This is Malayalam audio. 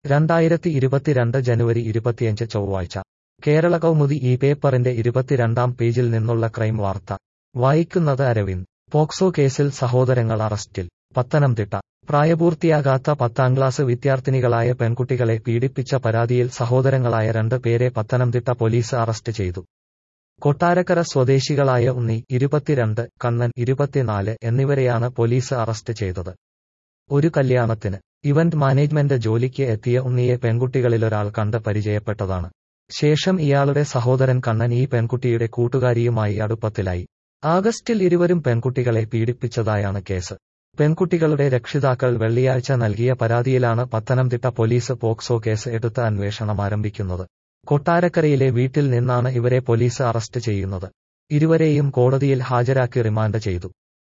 രണ്ടായിരത്തി ഇരുപത്തിരണ്ട് ജനുവരി ഇരുപത്തിയഞ്ച് ചൊവ്വാഴ്ച കേരള കൗമുദി ഈ പേപ്പറിന്റെ ഇരുപത്തിരണ്ടാം പേജിൽ നിന്നുള്ള ക്രൈം വാർത്ത വായിക്കുന്നത് അരവിന്ദ് പോക്സോ കേസിൽ സഹോദരങ്ങൾ അറസ്റ്റിൽ പത്തനംതിട്ട പ്രായപൂർത്തിയാകാത്ത പത്താം ക്ലാസ് വിദ്യാർത്ഥിനികളായ പെൺകുട്ടികളെ പീഡിപ്പിച്ച പരാതിയിൽ സഹോദരങ്ങളായ രണ്ട് പേരെ പത്തനംതിട്ട പോലീസ് അറസ്റ്റ് ചെയ്തു കൊട്ടാരക്കര സ്വദേശികളായ ഉണ്ണി ഇരുപത്തിരണ്ട് കണ്ണൻ ഇരുപത്തിനാല് എന്നിവരെയാണ് പോലീസ് അറസ്റ്റ് ചെയ്തത് ഒരു കല്യാണത്തിന് ഇവന്റ് മാനേജ്മെന്റ് ജോലിക്ക് എത്തിയ ഉണ്ണിയെ പെൺകുട്ടികളിലൊരാൾ കണ്ട് പരിചയപ്പെട്ടതാണ് ശേഷം ഇയാളുടെ സഹോദരൻ കണ്ണൻ ഈ പെൺകുട്ടിയുടെ കൂട്ടുകാരിയുമായി അടുപ്പത്തിലായി ആഗസ്റ്റിൽ ഇരുവരും പെൺകുട്ടികളെ പീഡിപ്പിച്ചതായാണ് കേസ് പെൺകുട്ടികളുടെ രക്ഷിതാക്കൾ വെള്ളിയാഴ്ച നൽകിയ പരാതിയിലാണ് പത്തനംതിട്ട പോലീസ് പോക്സോ കേസ് എടുത്ത് അന്വേഷണം ആരംഭിക്കുന്നത് കൊട്ടാരക്കരയിലെ വീട്ടിൽ നിന്നാണ് ഇവരെ പോലീസ് അറസ്റ്റ് ചെയ്യുന്നത് ഇരുവരെയും കോടതിയിൽ ഹാജരാക്കി റിമാൻഡ് ചെയ്തു